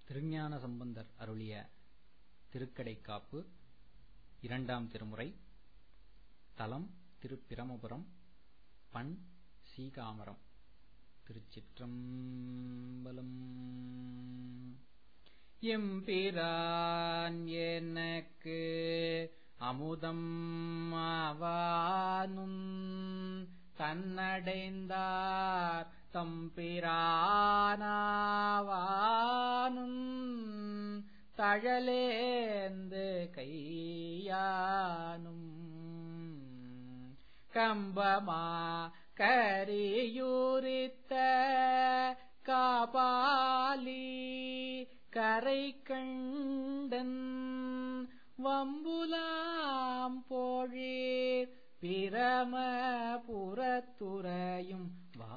திருஞான சம்பந்தர் அருளிய திருக்கடைக்காப்பு இரண்டாம் திருமுறை தலம் திருப்பிரமபுரம் பண் சீகாமரம் திருச்சிற்றம்பலம் எம்பிரான் எனக்கு அமுதம் ஆவானும் தன்னடைந்தார் தம்பிரானாவானும் தழலேந்து கையானும் கம்பமா கரியூரித்த காபாலி கரை கண்டன் வம்புலாம் போழீர் பிரமபுரத்துறையும்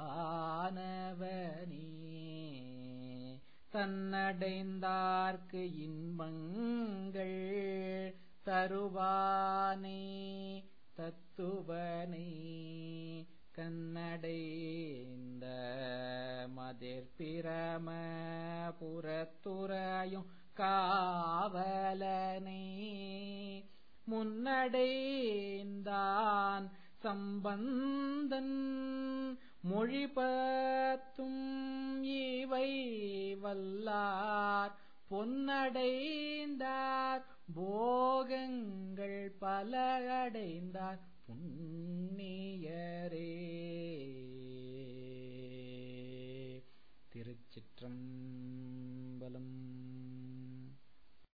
வானவனே தன்னடைந்தார்க்கு இன்பங்கள் தருவானே தத்துவனை கண்ணடைந்த மதிர்பிரம புறத்துறையும் காவலனே முன்னடைந்தான் சம்பந்தன் மொழிபத்தும் இவை வல்லார் பொன்னடைந்தார் போகங்கள் பல அடைந்தார் புண்ணியரே திருச்சிற்றம்